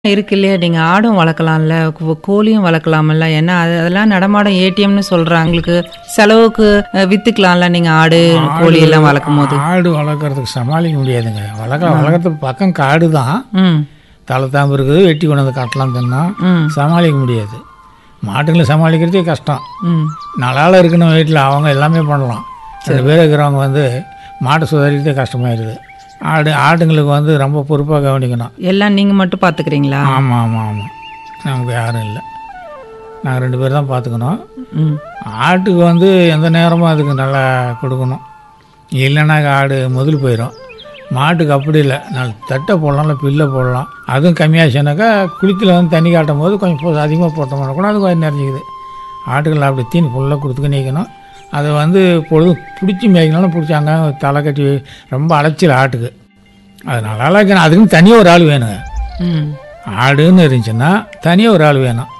இருக்கு இல்லையா நீங்க ஆடும் வளர்க்கலாம்ல கோ- கோழியும் வளர்க்கலாம்ல ஏன்னா அது அதெல்லாம் நடமாடும் ஏடிஎம்னு சொல்றாங்க உங்களுக்கு செலவுக்கு அஹ், வித்துக்கலாம்ல நீங்க ஆடு கோழி எல்லாம் வளர்க்கும் போது ஆடு வளர்க்குறதுக்கு சமாளிக்க முடியாதுங்க வளர்க்க வளர்க்குறதுக்கு பக்கம் காடு தான் ம் தளத்தாம்பு இருக்குது வெட்டி கொண்டு வந்து கட்டலாம் தின்னா ம் சமாளிக்க முடியாது மாட்டுங்களை சமாளிக்கிறதே கஷ்டம் ம் நாளால் இருக்கணும் வீட்டில் அவங்க எல்லாமே பண்ணலாம் ரெண்டு பேர் இருக்கிறவங்க வந்து மாட்டை சுதாரிக்கிறதே கஷ்டமாயிருது ஆடு ஆடுங்களுக்கு வந்து ரொம்ப பொறுப்பாக கவனிக்கணும் எல்லாம் நீங்க மட்டும் பாத்துக்கிறீங்களா ஆமாம் ஆமாம் ஆமாம் நமக்கு யாரும் இல்லை நாங்கள் ரெண்டு பேர் தான் பார்த்துக்கணும் ம் ஆட்டுக்கு வந்து எந்த நேரமும் அதுக்கு நல்லா கொடுக்கணும் இல்லைன்னா ஆடு முதல் போயிடும் மாட்டுக்கு அப்படி இல்லை நான் தட்டை போடலாம் இல்லை பில்லை போடலாம் அதுவும் கம்மியாச்சுனாக்கா குளித்தில் வந்து தண்ணி காட்டும் போது கொஞ்சம் போ- அதிகமாக போட்டோம்னா கூட அது கொஞ்சம் நிறைஞ்சிக்குது ஆட்டுகள் அப்படி தீனி ஃபுல்லாக கொடுத்துக்க நீக்கணும் அதை வந்து பொழுது பிடிச்சி மேய்க்கனாலும் பிடிச்சி அங்கே தலை கட்டி ரொம்ப அலைச்சல் ஆட்டுக்கு அது நல்லா இருக்கணும் அதுக்குன்னு தனியாக ஒரு ஆள் வேணுங்க ம் ஆடுன்னு இருந்துச்சுன்னா தனியாக ஒரு ஆள் வேணும்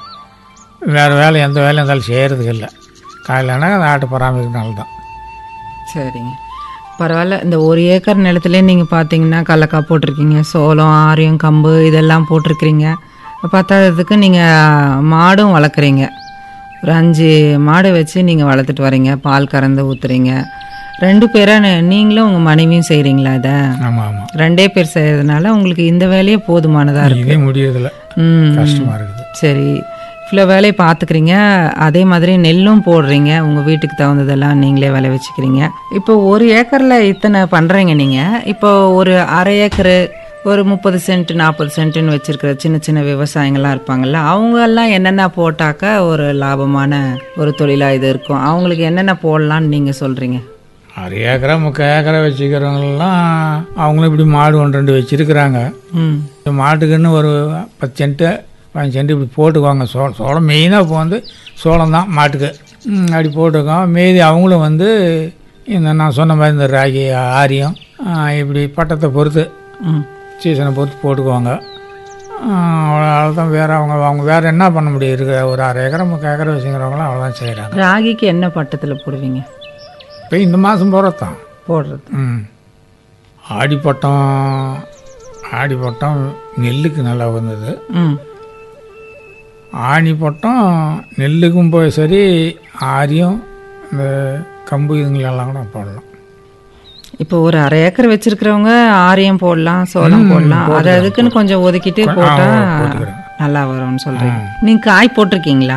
வேறு வேலை எந்த வேலையும் இருந்தாலும் செய்கிறதுக்கு இல்லை காலையிலனா அந்த ஆட்டை பராமரிக்கிறனால தான் சரிங்க பரவாயில்ல இந்த ஒரு ஏக்கர் நிலத்துலேயே நீங்கள் பார்த்தீங்கன்னா கடலக்காய் போட்டிருக்கீங்க சோளம் ஆரியம் கம்பு இதெல்லாம் போட்டிருக்கிறீங்க பத்தாததுக்கு நீங்கள் மாடும் வளர்க்குறீங்க ஒரு அஞ்சு மாடு வச்சு நீங்கள் வளர்த்துட்டு வரீங்க பால் கறந்து ஊற்றுறீங்க ரெண்டு பேராக நீங்களும் உங்கள் மனைவியும் செய்கிறீங்களா இதை ஆமாம் ஆமாம் ரெண்டே பேர் செய்கிறதுனால உங்களுக்கு இந்த வேலையே போதுமானதாக இருக்கு இதே முடியறதில்ல ம் கஷ்டமாக இருக்குது சரி இவ்வளோ வேலையை பார்த்துக்கிறீங்க அதே மாதிரி நெல்லும் போடுறீங்க உங்கள் வீட்டுக்கு தகுந்ததெல்லாம் நீங்களே விளை வச்சுக்கிறீங்க இப்போ ஒரு ஏக்கரில் இத்தனை பண்ணுறீங்க நீங்கள் இப்போ ஒரு அரை ஏக்கரு ஒரு முப்பது சென்ட் நாற்பது சென்ட்டுன்னு வச்சுருக்கிற சின்ன சின்ன விவசாயிங்கள்லாம் இருப்பாங்கல்ல அவங்கெல்லாம் என்னென்ன போட்டாக்கா ஒரு லாபமான ஒரு தொழிலாக இது இருக்கும் அவங்களுக்கு என்னென்ன போடலான்னு நீங்கள் சொல்கிறீங்க அரை ஏக்கரா முக்கால் ஏக்கரா வச்சுக்கிறவங்கெல்லாம் அவங்களும் இப்படி மாடு ஒன்று ரெண்டு வச்சுருக்குறாங்க ம் மாட்டுக்குன்னு ஒரு பத்து சென்ட்டு பதினஞ்சு சென்ட் இப்படி போட்டுக்குவாங்க சோளம் சோளம் மெயினாக இப்போ வந்து சோளம் தான் மாட்டுக்கு ம், அப்படி போட்டுக்கோம் மீதி அவங்களும் வந்து இந்த நான் சொன்ன மாதிரி இந்த ராகி ஆரியம் ஆ, இப்படி பட்டத்தை பொறுத்து ம் சீசனை பொறுத்து போட்டுக்குவாங்க அவ்வளோதான் வேறு அவங்க அவங்க வேறு என்ன பண்ண முடியும் இருக்கிற ஒரு அரை ஏக்கரை முக்கால் ஏக்கரை வச்சுக்கிறவங்களாம் அவ்வளோதான் செய்கிறாங்க ராகிக்கு என்ன பட்டத்தில் போடுவீங்க இப்போ இந்த மாதம் போகிறது தான் போடுறது ம் ஆடிப்பட்டம் ஆடிப்பட்டம் நெல்லுக்கு நல்லா வந்தது ம் ஆணிப்பட்டம் நெல்லுக்கும் போய் சரி ஆரியம் இந்த கம்பு இதுங்களெல்லாம் கூட போடலாம் இப்போ ஒரு அரை ஏக்கர் வச்சிருக்கிறவங்க ஆரியம் போடலாம் சோளம் போடலாம் அது அதுக்குன்னு கொஞ்சம் ஒதுக்கிட்டு போட்டா போட்டுக்கிறேன். நல்லா வரும்னு சொல்றீங்க நீங்க காய் போட்டிருக்கீங்களா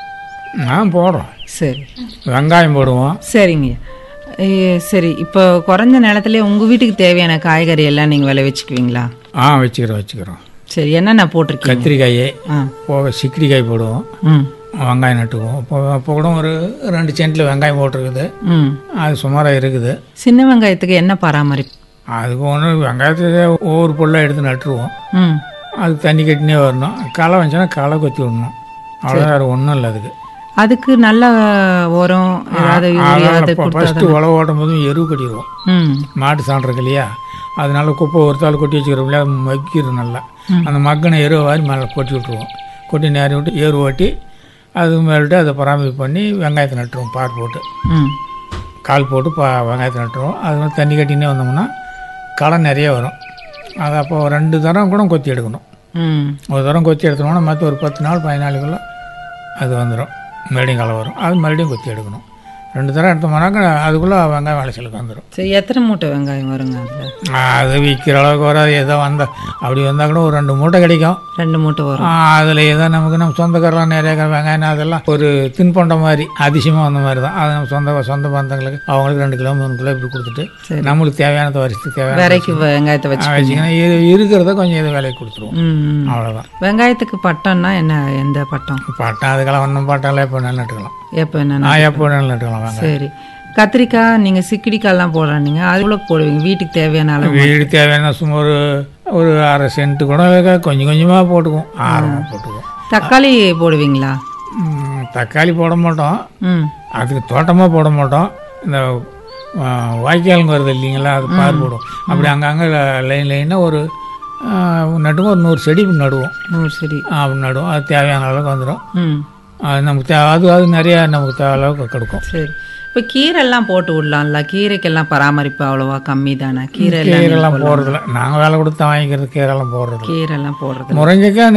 நான் போடுறோம் சரி வெங்காயம் போடுவோம் சரிங்க ஏ, சரி இப்போ குறைஞ்ச நிலத்துல உங்க வீட்டுக்கு தேவையான காய்கறி எல்லாம் நீங்க விளை வச்சுக்குவீங்களா ஆ வச்சுக்கிறோம் வச்சுக்கிறோம் சரி என்னென்ன போட்டிருக்கீங்க கத்திரிக்காய் ஆ போக சிக்கிரிக்காய் போடுவோம் ம் வெங்காயம் நட்டுக்குவோம் இப்போ இப்போ கூட ஒரு ரெண்டு சென்ட்டில் வெங்காயம் போட்டிருக்குது ம் அது சுமாராக இருக்குது சின்ன வெங்காயத்துக்கு என்ன பராமரிப்பு அதுக்கு ஒன்று வெங்காயத்தை ஒவ்வொரு பொருளாக எடுத்து நட்டுருவோம் ம் அது தண்ணி கட்டினே வரணும் களை வந்துச்சுன்னா களை கொத்தி விடணும் அவ்வளோதான் வேறு ஒன்றும் இல்லை அதுக்கு அதுக்கு நல்ல உரம் ஏதாவது யூரியா அது கொடுத்தா ஃபஸ்ட்டு உழவு ஓட்டும் போதும் எருவு கட்டிடுவோம் ம் மாட்டு சாணம் இருக்கு இல்லையா அதனால குப்பை ஒரு தாள் கொட்டி வச்சுக்கிறோம் இல்லையா அது மக்கிடும் நல்லா அந்த மக்கின எருவை வாரி மேலே கொட்டி விட்ருவோம் கொட்டி நேரி விட்டு ஏறு ஓட்டி அது மேலிட்டு அதை பராமரிப்பு பண்ணி வெங்காயத்தை நட்டுருவோம் பார் போட்டு ம் கால் போட்டு பா வெங்காயத்தை நட்டுருவோம் அது மாதிரி தண்ணி கட்டினே வந்தோம்னா களை நிறைய வரும் அது அப்போ ரெண்டு தரம் கூட கொத்தி எடுக்கணும் ம் ஒரு தரம் கொத்தி எடுத்தோம்னா மற்ற ஒரு பத்து நாள் பதினாலு நாளுக்குள்ள அது வந்துடும் மறுபடியும் களை வரும் அது மறுபடியும் கொத்தி எடுக்கணும் ரெண்டு தரம் எடுத்தோம்னாக்கா அதுக்குள்ளே வெங்காயம் விளைச்சலுக்கு வந்துடும் சரி எத்தனை மூட்டை வெங்காயம் வருங்க அதில் அது விற்கிற அளவுக்கு வராது ஏதோ வந்த அப்படி வந்தால் கூட ஒரு ரெண்டு மூட்டை கிடைக்கும் ரெண்டு மூட்டை வரும் அதில் ஏதோ நமக்கு நம்ம சொந்தக்காரெலாம் நிறைய க- வெங்காயம் அதெல்லாம் ஒரு தின்பண்ட மாதிரி அதிசயமாக வந்த மாதிரி தான் அது நம்ம சொந்த சொந்த பந்தங்களுக்கு அவங்களுக்கு ரெண்டு கிலோ மூணு கிலோ இப்படி கொடுத்துட்டு சரி. நம்மளுக்கு தேவையானதை வரிசைக்கு தேவையான விரைக்கு வெங்காயத்தை வச்சு வச்சுக்கணும் இரு இருக்கிறத கொஞ்சம் இது விலைக்கு கொடுத்துருவோம் ம் ம். அவ்வளோதான் வெங்காயத்துக்கு பட்டம்னா என்ன எந்த பட்டம் பட்டம் அதுக்கெல்லாம் ஒன்றும் பட்டம்லாம் எப்போ வேணாலும் நட்டுக்கலாம் எப்போ என்னன்னா நான் எப்போ வேணாலும் நட்டுக்கலாம் வெங்காயம் சரி கத்திரிக்காய் நீங்கள் சிக்கிடிக்காய்லாம் போடுறீங்க அது எவ்வளோ போடுவீங்க வீட்டுக்கு தேவையான அளவு வீடு தேவையான சும்மா ஒரு ஒரு அரை சென்ட் கூட கொஞ்சம் கொஞ்சமாக போட்டுக்குவோம் ஆரமாக போட்டுக்குவோம் தக்காளி போடுவீங்களா ம், தக்காளி போட மாட்டோம் ம் அதுக்கு தோட்டமாக போட மாட்டோம் இந்த ஆ, வாய்க்காலுங்க வருது இல்லைங்களா அது பார் போடுவோம் அப்படி அங்கங்கே லைன் லைனாக ஒரு ஆ, நட்டுங்க ஒரு நூறு செடி இப்படி நடுவோம் நூறு சரி ஆ, அப்படி நடுவோம் அது தேவையான அளவுக்கு வந்துடும் ம் அது நமக்கு தே அது அது நிறையா நமக்கு தேவை அளவுக்கு கிடைக்கும் சரி இப்போ கீரைலாம் போட்டு விடலாம்ல கீரைக்கெல்லாம் பராமரிப்பு அவ்வளோவா கம்மி தானே கீரை எல்லாம் கீரைலாம் போடுறதில்ல நாங்கள் வேலை கொடுத்து வாங்கிக்கிறது கீரைலாம் போடுறதில்ல கீரைலாம் போடுறது முருங்கைக்காய்